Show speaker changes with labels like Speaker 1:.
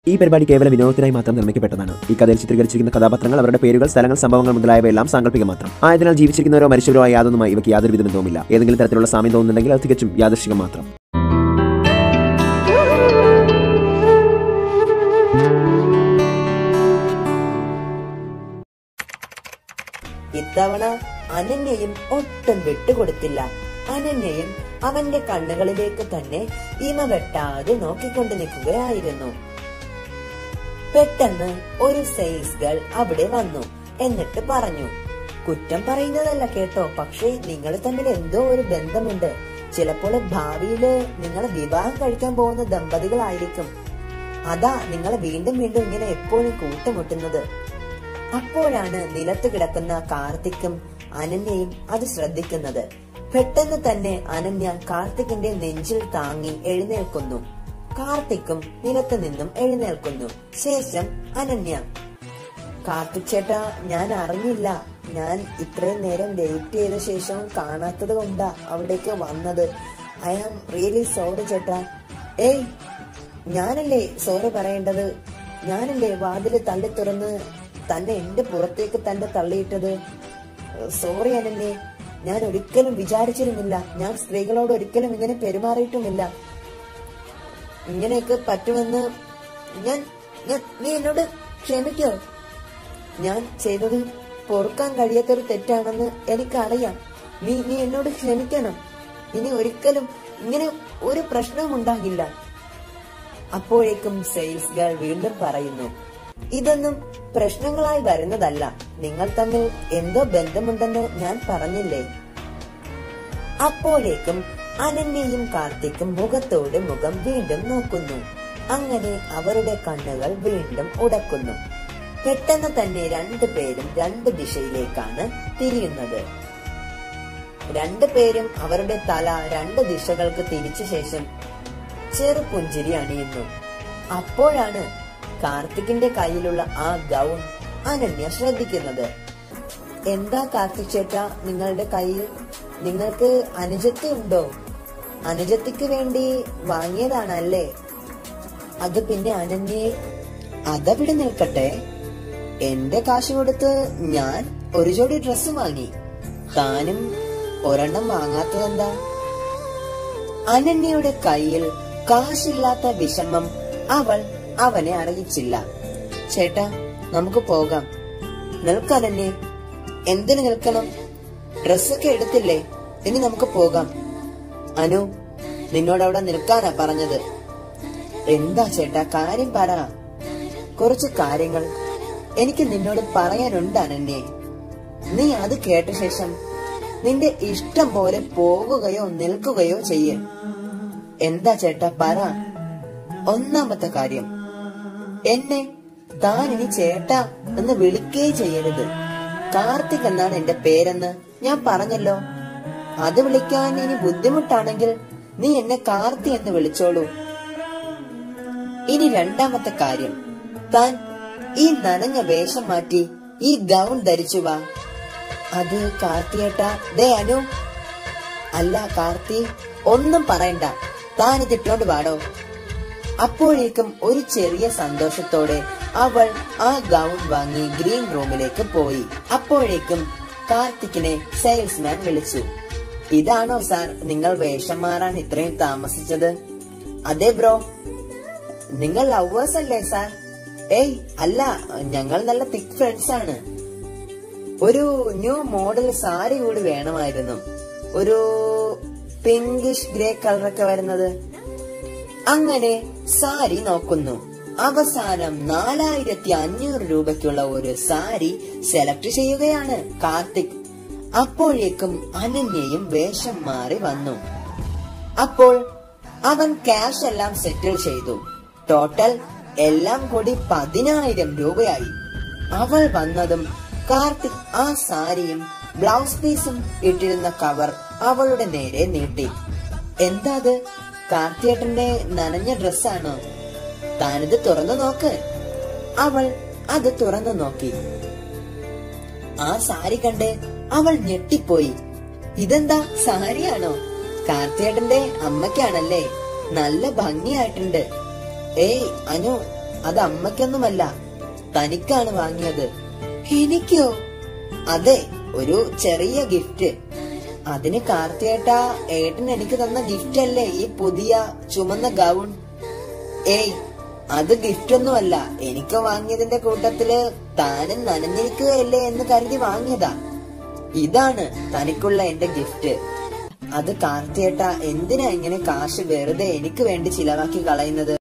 Speaker 1: ഈ പരിപാടി കേവലം വിനോദത്തിനായി മാത്രം നിർമ്മിക്കപ്പെട്ടതാണ് ഈ കഥയിൽ ചിത്രീകരിച്ചിരിക്കുന്ന കഥാപാത്രങ്ങൾ അവരുടെ പേരുകൾ സ്ഥലങ്ങൾ സംഭവങ്ങൾ മുതലായവയെല്ലാം സാങ്കല്പികം മാത്രം ആയതിനാൽ ജീവിച്ചിരിക്കുന്നവരോ മരിച്ചവരോ ആയ യാതൊന്നുമായി ഇവയ്ക്ക് യാതൊരു വിധ ബന്ധവുമില്ല ഏതെങ്കിലും തരത്തിലുള്ള സാമ്യം തോന്നുന്നുണ്ടെങ്കിൽ അത് തികച്ചും യാദൃശികം മാത്രം
Speaker 2: ഇത്തവണ അനന്യയും ഒട്ടും വിട്ടുകൊടുത്തില്ല അനന്യയും അവന്റെ കണ്ണുകളിലേക്ക് തന്നെ ഇമ വെട്ടാതെ നോക്കിക്കൊണ്ട് നിൽക്കുകയായിരുന്നു പെട്ടെന്ന് ഒരു സെയിൽസ് ഗേൾ അവിടെ വന്നു എന്നിട്ട് പറഞ്ഞു കുറ്റം പറയുന്നതല്ല കേട്ടോ പക്ഷേ നിങ്ങൾ തമ്മിൽ എന്തോ ഒരു ബന്ധമുണ്ട് ചിലപ്പോൾ ഭാവിയില് നിങ്ങൾ വിവാഹം കഴിക്കാൻ പോകുന്ന ദമ്പതികളായിരിക്കും അതാ നിങ്ങൾ വീണ്ടും വീണ്ടും ഇങ്ങനെ എപ്പോഴും കൂട്ടുമുട്ടുന്നത് അപ്പോഴാണ് നിലത്ത് കിടക്കുന്ന കാർത്തിക്കും അനന്യയും അത് ശ്രദ്ധിക്കുന്നത് പെട്ടെന്ന് തന്നെ അനന്യ കാർത്തിക്കിന്റെ നെഞ്ചിൽ താങ്ങി എഴുന്നേൽക്കുന്നു കാർത്തിക്കും നിലത്ത് നിന്നും എഴുന്നേൽക്കുന്നു ശേഷം അനന്യ കാർത്തിക് ചേട്ടാ ഞാൻ അറിഞ്ഞില്ല ഞാൻ ഇത്രയും നേരം വെയിറ്റ് ചെയ്ത ശേഷം കാണാത്തത് കൊണ്ടാ അവിടേക്ക് വന്നത് ഐ ആം റിയലി സോറി ചേട്ടാ ഏയ് ഞാനല്ലേ സോറി പറയേണ്ടത് ഞാനല്ലേ വാതില് തള്ളി തുറന്ന് തന്നെ എന്റെ പുറത്തേക്ക് തന്നെ തള്ളിയിട്ടത് സോറി അനന്യെ ഞാൻ ഒരിക്കലും വിചാരിച്ചിരുന്നില്ല ഞാൻ സ്ത്രീകളോട് ഒരിക്കലും ഇങ്ങനെ പെരുമാറിയിട്ടുമില്ല ഇങ്ങനെയൊക്കെ പറ്റുമെന്ന് ഞാൻ ഞാൻ- നീ എന്നോട് ക്ഷമിക്കോ ഞാൻ ചെയ്തത് പൊറുക്കാൻ കഴിയാത്തൊരു തെറ്റാണെന്ന് എനിക്കറിയാം നീ നീ എന്നോട് ക്ഷമിക്കണം ഇനി ഒരിക്കലും ഇങ്ങനെ ഒരു പ്രശ്നവും ഉണ്ടാകില്ല അപ്പോഴേക്കും സെയിൽസ് ഗേൾ വീണ്ടും പറയുന്നു ഇതൊന്നും പ്രശ്നങ്ങളായി വരുന്നതല്ല നിങ്ങൾ തമ്മിൽ എന്തോ ബന്ധമുണ്ടെന്ന് ഞാൻ പറഞ്ഞില്ലേ അപ്പോഴേക്കും അനന്യയും കാർത്തിക്കും മുഖത്തോട് മുഖം വീണ്ടും നോക്കുന്നു അങ്ങനെ അവരുടെ കണ്ണുകൾ വീണ്ടും ഉടക്കുന്നു പെട്ടെന്ന് തന്നെ രണ്ടു പേരും രണ്ട് ദിശയിലേക്കാണ് തിരിയുന്നത് രണ്ടു പേരും അവരുടെ തല രണ്ട് ദിശകൾക്ക് തിരിച്ച ശേഷം ചെറു പുഞ്ചിരി അണിയുന്നു അപ്പോഴാണ് കാർത്തിക്കിന്റെ കയ്യിലുള്ള ആ ഗൗൺ അനന്യ ശ്രദ്ധിക്കുന്നത് എന്താ കാർത്തിക് ചേട്ടാ നിങ്ങളുടെ കയ്യിൽ നിങ്ങൾക്ക് അനുജത്തി ഉണ്ടോ അനുജത്തിക്ക് വേണ്ടി വാങ്ങിയതാണല്ലേ അത് പിന്നെ അനന്യെ അതവിടെ നിൽക്കട്ടെ എന്റെ കാശ് കൊടുത്ത് ഞാൻ ഒരു ജോഡി ഡ്രസ്സ് വാങ്ങി താനും ഒരെണ്ണം വാങ്ങാത്തതെന്താ അനന്യയുടെ കയ്യിൽ കാശില്ലാത്ത വിഷമം അവൾ അവനെ അറിയിച്ചില്ല ചേട്ടാ നമുക്ക് പോകാം നിൽക്കനന്യെ എന്തിനു നിൽക്കണം ഡ്രസ്സൊക്കെ എടുത്തില്ലേ ഇനി നമുക്ക് പോകാം അനു നിന്നോട് അവിടെ നിൽക്കാനാ പറഞ്ഞത് എന്താ ചേട്ടാ കാര്യം പറ കുറച്ച് കാര്യങ്ങൾ എനിക്ക് നിന്നോട് പറയാനുണ്ട് അനന്യെ നീ അത് കേട്ട ശേഷം നിന്റെ ഇഷ്ടം പോലെ പോകുകയോ നിൽക്കുകയോ ചെയ്യ് എന്താ ചേട്ടാ പറ ഒന്നാമത്തെ കാര്യം എന്നെ താൻ ഇനി ചേട്ടാ എന്ന് വിളിക്കേ ചെയ്യരുത് കാർത്തിക് എന്നാണ് എന്റെ പേരെന്ന് ഞാൻ പറഞ്ഞല്ലോ അത് വിളിക്കാൻ ഇനി ബുദ്ധിമുട്ടാണെങ്കിൽ നീ എന്നെ കാർത്തി എന്ന് വിളിച്ചോളൂ ഇനി രണ്ടാമത്തെ കാര്യം താൻ ഈ നനഞ്ഞ വേഷം മാറ്റി ഈ ഗൗൺ ധരിച്ചു വാ അത് കാർത്തിയേട്ടാ ദേ അനു അല്ല കാർത്തി ഒന്നും പറയണ്ട താൻ ഇതിട്ടോണ്ട് വാടോ അപ്പോഴേക്കും ഒരു ചെറിയ സന്തോഷത്തോടെ അവൾ ആ ഗൗൺ വാങ്ങി ഗ്രീൻ റൂമിലേക്ക് പോയി അപ്പോഴേക്കും കാർത്തിക്കിനെ സെയിൽസ്മാൻ വിളിച്ചു ഇതാണോ സാർ നിങ്ങൾ വേഷം മാറാൻ ഇത്രയും താമസിച്ചത് അതെ ബ്രോ നിങ്ങൾ ലവേഴ്സ് അല്ലേ സാർ ഏയ് അല്ല ഞങ്ങൾ നല്ല തിക് ഫ്രണ്ട്സ് ആണ് ഒരു ന്യൂ മോഡൽ സാരി കൂടി വേണമായിരുന്നു ഒരു പിങ്കിഷ് ഗ്രേ കളറൊക്കെ വരുന്നത് അങ്ങനെ സാരി നോക്കുന്നു അവസാനം നാലായിരത്തി അഞ്ഞൂറ് രൂപയ്ക്കുള്ള ഒരു സാരി സെലക്ട് ചെയ്യുകയാണ് കാർത്തിക് അപ്പോഴേക്കും അനന്യയും വേഷം മാറി വന്നു അപ്പോൾ അവൻ ക്യാഷ് എല്ലാം സെറ്റിൽ ചെയ്തു ടോട്ടൽ എല്ലാം കൂടി പതിനായിരം രൂപയായി അവൾ വന്നതും കാർത്തിക് ആ സാരിയും ബ്ലൗസ് പീസും ഇട്ടിരുന്ന കവർ അവളുടെ നേരെ നീട്ടി എന്താ അത് കാർത്തിയേട്ടന്റെ നനഞ്ഞ ഡ്രസ്സാണോ താനിത് തുറന്നു നോക്ക് അവൾ അത് തുറന്നു നോക്കി ആ സാരി കണ്ട് അവൾ ഞെട്ടിപ്പോയി ഇതെന്താ സാരിയാണോ കാർത്തിയേട്ടന്റെ അമ്മയ്ക്കാണല്ലേ നല്ല ഭംഗിയായിട്ടുണ്ട് ഏയ് അനു അത് അമ്മയ്ക്കൊന്നുമല്ല തനിക്കാണ് വാങ്ങിയത് എനിക്കോ അതെ ഒരു ചെറിയ ഗിഫ്റ്റ് അതിന് കാർത്തിയേട്ട ഏട്ടൻ എനിക്ക് തന്ന ഗിഫ്റ്റ് അല്ലേ ഈ പുതിയ ചുമന്ന ഗൗൺ ഏയ് അത് ഗിഫ്റ്റ് ഒന്നുമല്ല എനിക്ക് വാങ്ങിയതിന്റെ കൂട്ടത്തില് താനും നനഞ്ഞിരിക്കുകയല്ലേ എന്ന് കരുതി വാങ്ങിയതാ ഇതാണ് തനിക്കുള്ള എന്റെ ഗിഫ്റ്റ് അത് കാർത്തിയേട്ട എന്തിനാ ഇങ്ങനെ കാശ് വെറുതെ എനിക്ക് വേണ്ടി ചിലവാക്കി കളയുന്നത്